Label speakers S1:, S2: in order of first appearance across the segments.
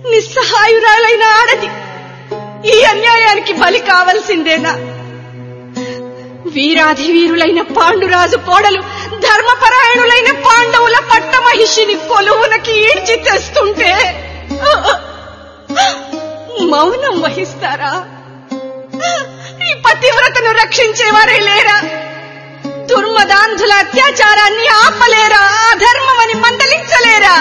S1: నిస్సహాయురాలైన ఆడది ఈ అన్యాయానికి బలి కావలసిందేనా వీరాధి వీరులైన పాండురాజు కోడలు ధర్మపరాయణులైన పాండవుల పట్టమహిషిని కొలువునకి ఈడ్చి తెస్తుంటే మౌనం వహిస్తారా ఈ పతివ్రతను రక్షించేవారే లేరా దుర్మదాంధుల అత్యాచారాన్ని ఆపలేరా అధర్మమని మందలించలేరా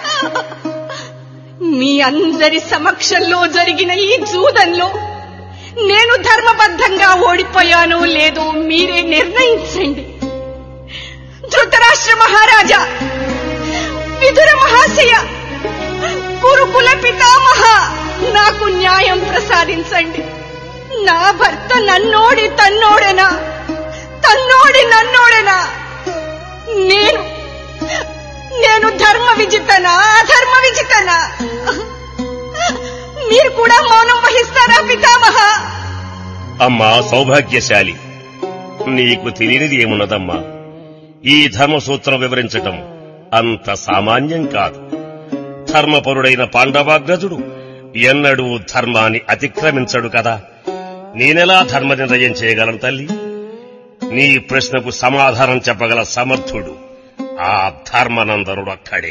S1: మీ అందరి సమక్షంలో జరిగిన ఈ జూదంలో నేను ధర్మబద్ధంగా ఓడిపోయానో లేదో మీరే నిర్ణయించండి ధృతరాష్ట్ర మహారాజా విదుర మహాశయ కురుకుల పితామహ నాకు న్యాయం ప్రసాదించండి నా భర్త నన్నోడి తన్నోడెనా తన్నోడి నన్నోడెనా నేను నేను ధర్మ విజితనా అధర్మ విజితనా మీరు కూడా మౌనం వహిస్తారా పితామహ
S2: అమ్మా సౌభాగ్యశాలి నీకు తెలియనిది ఏమున్నదమ్మా ఈ ధర్మసూత్రం వివరించటం అంత సామాన్యం కాదు ధర్మపరుడైన పాండవాగ్రజుడు ఎన్నడూ ధర్మాన్ని అతిక్రమించడు కదా నేనెలా ధర్మ నిర్ణయం చేయగలను తల్లి నీ ప్రశ్నకు సమాధానం చెప్పగల సమర్థుడు ఆ ధర్మనందనుడొక్కడే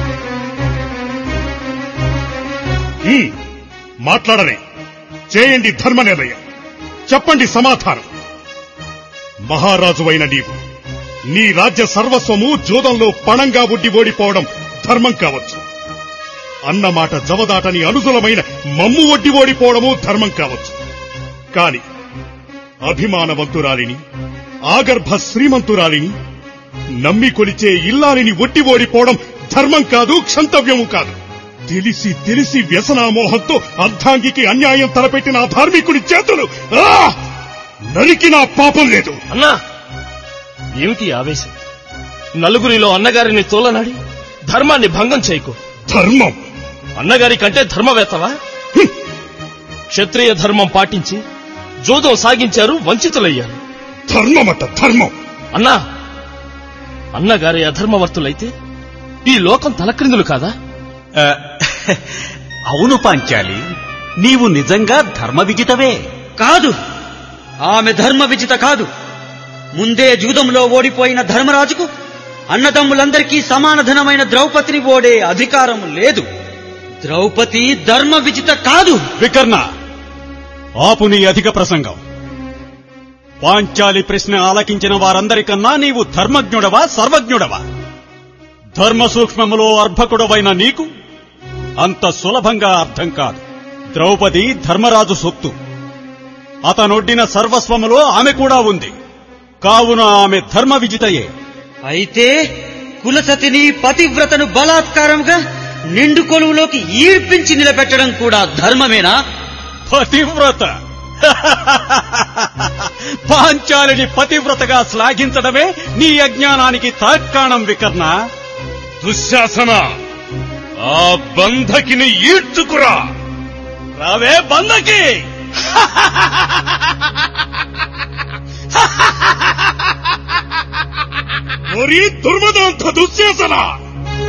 S3: ఉమ్, మాట్లాడరే చేయండి ధర్మ నిర్ణయం చెప్పండి సమాధానం మహారాజువైన నీవు నీ రాజ్య సర్వస్వము జూదంలో పణంగా ఉడ్డి ఓడిపోవడం ధర్మం కావచ్చు అన్నమాట జవదాటని అనుగులమైన మమ్ము ఒడ్డి ఓడిపోవడము ధర్మం కావచ్చు కాని అభిమానవంతురాలిని ఆగర్భ శ్రీమంతురాలిని నమ్మి కొలిచే ఇల్లాలిని ఒడ్డి ఓడిపోవడం ధర్మం కాదు క్షంతవ్యము కాదు తెలిసి తెలిసి వ్యసనామోహంతో అర్ధాంగికి అన్యాయం తలపెట్టిన ఆ ధార్మికుడి చేతులు ఆ! నరికినా పాపం లేదు
S4: అన్నా ఏమిటి ఈ ఆవేశం నలుగురిలో అన్నగారిని తోలనాడి ధర్మాన్ని భంగం చేయకు
S3: ధర్మం
S4: అన్నగారి కంటే ధర్మవేత్తవా
S3: హ్మ్.
S4: క్షత్రియ ధర్మం పాటించి జోదం సాగించారు వంచితులయ్యారు
S3: ధర్మమట ధర్మం
S4: అన్నా అన్నగారి అధర్మవర్తులైతే ఈ లోకం తలక్రిందులు కాదా
S5: ఆ, అవును పాంచాలి నీవు నిజంగా ధర్మ విజితవే
S6: కాదు ఆమె ధర్మ విజిత కాదు ముందే జూదంలో ఓడిపోయిన ధర్మరాజుకు అన్నదమ్ములందరికీ సమాన ధనమైన ద్రౌపదిని ఓడే అధికారం లేదు ద్రౌపది ధర్మ విజిత కాదు
S5: వికర్ణ ఆపు నీ అధిక ప్రసంగం పాంచాలి ప్రశ్న ఆలకించిన వారందరికన్నా నీవు ధర్మజ్ఞుడవా సర్వజ్ఞుడవా ధర్మ సూక్ష్మములో అర్భకుడవైన నీకు అంత సులభంగా అర్థం కాదు ద్రౌపది ధర్మరాజు సొత్తు అతనొడ్డిన సర్వస్వములో ఆమె కూడా ఉంది కావున ఆమె ధర్మ విజితయే
S6: అయితే కులసతిని పతివ్రతను బలాత్కారంగా నిండు కొలువులోకి ఈడ్పించి నిలబెట్టడం కూడా ధర్మమేనా
S5: పతివ్రత పాంచాలిని పతివ్రతగా శ్లాఘించడమే నీ అజ్ఞానానికి తాత్కాణం వికర్ణ
S2: దుశ్శాసన ఆ బంధకిని ఈడ్చుకురా
S5: రావే బందకి
S3: ఓరి దుర్మదాంత దుశ్శాసన